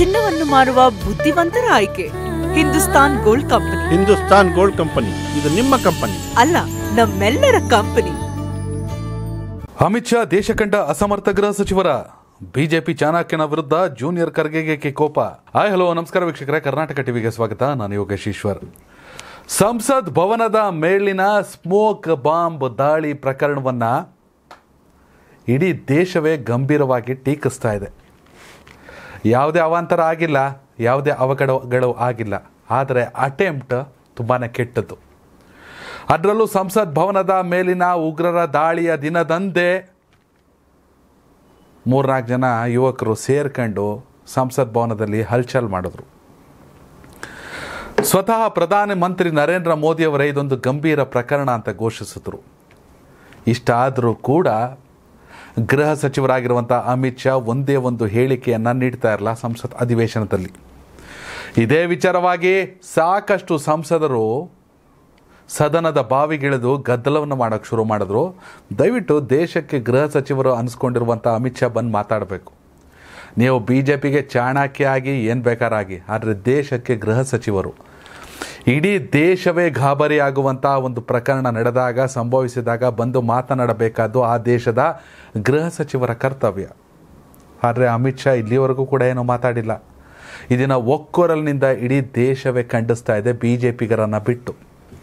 ಚಿನ್ನವನ್ನು ಮಾರುವ ಬುದ್ಧಿವಂತರ ಆಯ್ಕೆ Hindustan gold company Hindustan gold company ಇದು ನಿಮ್ಮ ಕಂಪನಿ ಅಲ್ಲ ನಮ್ಮೆಲ್ಲರ ಕಂಪನಿ ಅಮಿತ್ ಶಾ ದೇಶ ಕಂಡ ಅಸಮರ್ಥ ಗೃಹ ಸಚಿವರ ಬಿಜೆಪಿ ಚಾಣಕ್ಯನ ವಿರುದ್ಧ ಜೂನಿಯರ್ ಖರ್ಗೆಗೆ ಕೋಪ ಹಾಯ್ ಹಲೋ ನಮಸ್ಕಾರ ವೀಕ್ಷಕರೇ ಕರ್ನಾಟಕ ಟಿವಿಗೆ ಸ್ವಾಗತ ನಾನು ಯೋಗೇಶ್ ಈಶ್ವರ್ ಸಂಸತ್ ಭವನದ ಮೇಲಿನ ಸ್ಮೋಕ್ ಬಾಂಬ್ ದಾಳಿ ಪ್ರಕರಣವನ್ನ ಇಡೀ ದೇಶವೇ ಗಂಭೀರವಾಗಿ ಟೀಕಿಸ್ತಾ ಇದೆ ಯಾವುದೇ ಅವಾಂತರ ಆಗಿಲ್ಲ ಯಾವುದೇ ಅವಘಡಗಳು ಆಗಿಲ್ಲ ಆದರೆ ಅಟೆಂಪ್ಟ್ ತುಂಬಾ ಕೆಟ್ಟದ್ದು ಅದರಲ್ಲೂ ಸಂಸತ್ ಭವನದ ಮೇಲಿನ ಉಗ್ರರ ದಾಳಿಯ ದಿನದಂದೇ ಮೂರ್ನಾಲ್ಕು ಜನ ಯುವಕರು ಸೇರ್ಕೊಂಡು ಸಂಸತ್ ಭವನದಲ್ಲಿ ಹಲ್ಚಲ್ ಮಾಡಿದ್ರು ಸ್ವತಃ ಪ್ರಧಾನಿ ಮಂತ್ರಿ ನರೇಂದ್ರ ಮೋದಿಯವರೇ ಇದೊಂದು ಗಂಭೀರ ಪ್ರಕರಣ ಅಂತ ಘೋಷಿಸಿದ್ರು ಇಷ್ಟಾದರೂ ಕೂಡ ಗೃಹ ಸಚಿವರಾಗಿರುವಂಥ ಅಮಿತ್ ಶಾ ಒಂದೇ ಒಂದು ಹೇಳಿಕೆಯನ್ನು ನೀಡ್ತಾ ಇರಲ್ಲ ಸಂಸತ್ ಅಧಿವೇಶನದಲ್ಲಿ ಇದೇ ವಿಚಾರವಾಗಿ ಸಾಕಷ್ಟು ಸಂಸದರು ಸದನದ ಬಾವಿಗಿಳಿದು ಗದ್ದಲವನ್ನು ಮಾಡೋಕ್ಕೆ ಶುರು ಮಾಡಿದ್ರು ದಯವಿಟ್ಟು ದೇಶಕ್ಕೆ ಗೃಹ ಸಚಿವರು ಅನಿಸ್ಕೊಂಡಿರುವಂಥ ಅಮಿತ್ ಶಾ ಬಂದು ಮಾತಾಡಬೇಕು ನೀವು ಬಿ ಜೆ ಪಿಗೆ ಚಾಣಕ್ಯ ಆಗಿ ಏನು ಬೇಕಾರಾಗಿ ಆದರೆ ದೇಶಕ್ಕೆ ಗೃಹ ಸಚಿವರು ಇಡೀ ದೇಶವೇ ಗಾಬರಿ ಆಗುವಂಥ ಒಂದು ಪ್ರಕರಣ ನಡೆದಾಗ ಸಂಭವಿಸಿದಾಗ ಬಂದು ಮಾತನಾಡಬೇಕಾದ್ದು ಆ ದೇಶದ ಗೃಹ ಸಚಿವರ ಕರ್ತವ್ಯ ಆದರೆ ಅಮಿತ್ ಶಾ ಇಲ್ಲಿವರೆಗೂ ಕೂಡ ಏನೂ ಮಾತಾಡಿಲ್ಲ ಇದನ್ನು ಒಕ್ಕೊರಲಿನಿಂದ ಇಡೀ ದೇಶವೇ ಖಂಡಿಸ್ತಾ ಇದೆ ಬಿ ಜೆ ಪಿಗರನ್ನು ಬಿಟ್ಟು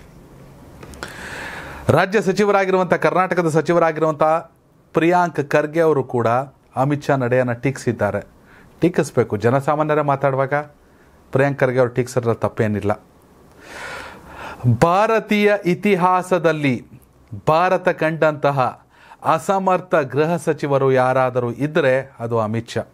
ರಾಜ್ಯ ಸಚಿವರಾಗಿರುವಂಥ ಕರ್ನಾಟಕದ ಸಚಿವರಾಗಿರುವಂಥ ಪ್ರಿಯಾಂಕ್ ಖರ್ಗೆ ಅವರು ಕೂಡ ಅಮಿತ್ ಶಾ ನಡೆಯನ್ನು ಟೀಕಿಸಿದ್ದಾರೆ ಟೀಕಿಸ್ಬೇಕು ಜನಸಾಮಾನ್ಯರೇ ಮಾತಾಡುವಾಗ ಪ್ರಿಯಾಂಕ್ ಖರ್ಗೆ ಅವರು ಟೀಕಿಸಿದ್ರೆ ತಪ್ಪೇನಿಲ್ಲ ಭಾರತೀಯ ಇತಿಹಾಸದಲ್ಲಿ ಭಾರತ ಕಂಡಂತಹ ಅಸಮರ್ಥ ಗೃಹ ಸಚಿವರು ಯಾರಾದರೂ ಇದ್ದರೆ ಅದು ಅಮಿತ್ ಶಾ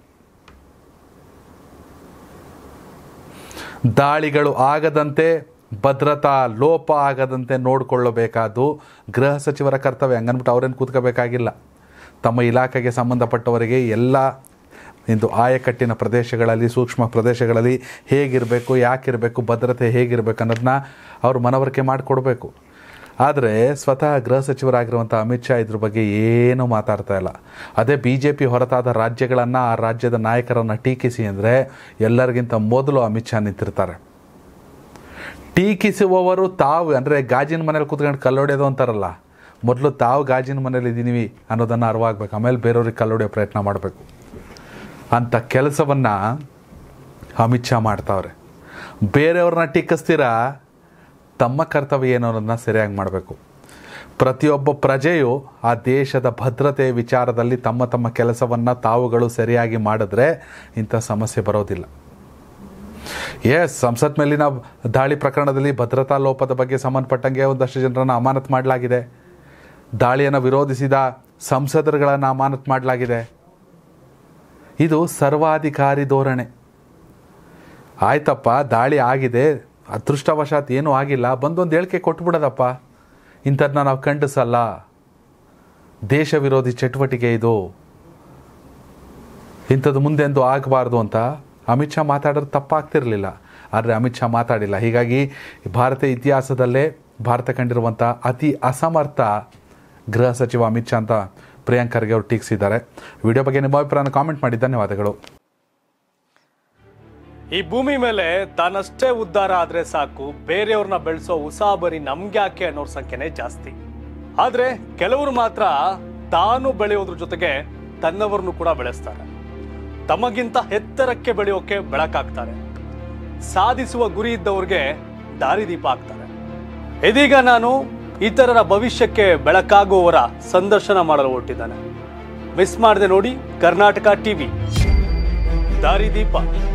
ದಾಳಿಗಳು ಆಗದಂತೆ ಭದ್ರತಾ ಲೋಪ ಆಗದಂತೆ ನೋಡಿಕೊಳ್ಳಬೇಕಾದ್ದು ಗೃಹ ಸಚಿವರ ಕರ್ತವ್ಯ ಹಂಗನ್ಬಿಟ್ಟು ಅವ್ರೇನು ಕೂತ್ಕೋಬೇಕಾಗಿಲ್ಲ ತಮ್ಮ ಇಲಾಖೆಗೆ ಸಂಬಂಧಪಟ್ಟವರಿಗೆ ಎಲ್ಲ ಇಂದು ಆಯಕಟ್ಟಿನ ಪ್ರದೇಶಗಳಲ್ಲಿ ಸೂಕ್ಷ್ಮ ಪ್ರದೇಶಗಳಲ್ಲಿ ಹೇಗಿರಬೇಕು ಯಾಕಿರಬೇಕು ಭದ್ರತೆ ಹೇಗಿರಬೇಕು ಅನ್ನೋದನ್ನ ಅವರು ಮನವರಿಕೆ ಮಾಡಿಕೊಡ್ಬೇಕು ಆದರೆ ಸ್ವತಃ ಗೃಹ ಸಚಿವರಾಗಿರುವಂಥ ಅಮಿತ್ ಶಾ ಇದ್ರ ಬಗ್ಗೆ ಏನೂ ಮಾತಾಡ್ತಾ ಇಲ್ಲ ಅದೇ ಬಿ ಜೆ ಪಿ ಹೊರತಾದ ರಾಜ್ಯಗಳನ್ನು ಆ ರಾಜ್ಯದ ನಾಯಕರನ್ನು ಟೀಕಿಸಿ ಅಂದರೆ ಎಲ್ಲರಿಗಿಂತ ಮೊದಲು ಅಮಿತ್ ಶಾ ನಿಂತಿರ್ತಾರೆ ಟೀಕಿಸುವವರು ತಾವು ಅಂದರೆ ಗಾಜಿನ ಮನೇಲಿ ಕೂತ್ಕೊಂಡು ಕಲ್ಲೊಡೆಯೋದು ಅಂತಾರಲ್ಲ ಮೊದಲು ತಾವು ಗಾಜಿನ ಮನೇಲಿ ಇದ್ದೀವಿ ಅನ್ನೋದನ್ನು ಅರಿವಾಗಬೇಕು ಆಮೇಲೆ ಬೇರೆಯವ್ರಿಗೆ ಕಲ್ಲೊಡೆಯೋ ಪ್ರಯತ್ನ ಮಾಡಬೇಕು ಅಂಥ ಕೆಲಸವನ್ನು ಅಮಿತ್ ಶಾ ಮಾಡ್ತಾವ್ರೆ ಬೇರೆಯವ್ರನ್ನ ಟೀಕಿಸ್ತೀರಾ ತಮ್ಮ ಕರ್ತವ್ಯ ಏನು ಅನ್ನೋದನ್ನ ಸರಿಯಾಗಿ ಮಾಡಬೇಕು ಪ್ರತಿಯೊಬ್ಬ ಪ್ರಜೆಯು ಆ ದೇಶದ ಭದ್ರತೆ ವಿಚಾರದಲ್ಲಿ ತಮ್ಮ ತಮ್ಮ ಕೆಲಸವನ್ನು ತಾವುಗಳು ಸರಿಯಾಗಿ ಮಾಡಿದ್ರೆ ಇಂಥ ಸಮಸ್ಯೆ ಬರೋದಿಲ್ಲ ಎಸ್ ಸಂಸತ್ ಮೇಲಿನ ದಾಳಿ ಪ್ರಕರಣದಲ್ಲಿ ಭದ್ರತಾ ಲೋಪದ ಬಗ್ಗೆ ಸಂಬಂಧಪಟ್ಟಂಗೆ ಒಂದಷ್ಟು ಜನರನ್ನು ಅಮಾನತು ಮಾಡಲಾಗಿದೆ ದಾಳಿಯನ್ನು ವಿರೋಧಿಸಿದ ಸಂಸದರುಗಳನ್ನು ಅಮಾನತು ಮಾಡಲಾಗಿದೆ ಇದು ಸರ್ವಾಧಿಕಾರಿ ಧೋರಣೆ ಆಯ್ತಪ್ಪ ದಾಳಿ ಆಗಿದೆ ಅದೃಷ್ಟವಶಾತ್ ಏನೂ ಆಗಿಲ್ಲ ಬಂದೊಂದು ಹೇಳಿಕೆ ಕೊಟ್ಬಿಡೋದಪ್ಪ ಇಂಥದ್ದನ್ನ ನಾವು ಖಂಡಿಸಲ್ಲ ದೇಶ ವಿರೋಧಿ ಚಟುವಟಿಕೆ ಇದು ಇಂಥದ್ದು ಮುಂದೆಂದು ಆಗಬಾರ್ದು ಅಂತ ಅಮಿತ್ ಶಾ ಮಾತಾಡೋದು ತಪ್ಪಾಗ್ತಿರಲಿಲ್ಲ ಆದರೆ ಅಮಿತ್ ಶಾ ಮಾತಾಡಿಲ್ಲ ಹೀಗಾಗಿ ಭಾರತೀಯ ಇತಿಹಾಸದಲ್ಲೇ ಭಾರತ ಕಂಡಿರುವಂಥ ಅತಿ ಅಸಮರ್ಥ ಗೃಹ ಸಚಿವ ಅಮಿತ್ ಶಾ ಅಂತ ಪ್ರಿಯಾಂಕ್ ಖರ್ಗೆ ಅವರು ಟೀಕಿಸಿದ್ದಾರೆ ವಿಡಿಯೋ ಬಗ್ಗೆ ನಿಮ್ಮ ಅಭಿಪ್ರಾಯನ ಕಾಮೆಂಟ್ ಮಾಡಿ ಧನ್ಯವಾದಗಳು ಈ ಭೂಮಿ ಮೇಲೆ ತಾನಷ್ಟೇ ಉದ್ಧಾರ ಆದ್ರೆ ಸಾಕು ಬೇರೆಯವ್ರನ್ನ ಬೆಳೆಸೋ ಉಸಾಬರಿ ನಮ್ಗ್ಯಾಕೆ ಅನ್ನೋರ್ ಸಂಖ್ಯೆನೇ ಜಾಸ್ತಿ ಆದ್ರೆ ಕೆಲವರು ಮಾತ್ರ ತಾನು ಬೆಳೆಯೋದ್ರ ಜೊತೆಗೆ ತನ್ನವರನ್ನು ಕೂಡ ಬೆಳೆಸ್ತಾರೆ ತಮಗಿಂತ ಎತ್ತರಕ್ಕೆ ಬೆಳೆಯೋಕೆ ಬೆಳಕಾಗ್ತಾರೆ ಸಾಧಿಸುವ ಗುರಿ ಇದ್ದವ್ರಿಗೆ ದಾರಿದೀಪ ಆಗ್ತಾರೆ ಇದೀಗ ನಾನು ಇತರರ ಭವಿಷ್ಯಕ್ಕೆ ಬೆಳಕಾಗುವವರ ಸಂದರ್ಶನ ಮಾಡಲು ಹೊರಟಿದ್ದಾನೆ ಮಿಸ್ ಮಾಡದೆ ನೋಡಿ ಕರ್ನಾಟಕ ಟಿವಿ ದಾರಿದೀಪ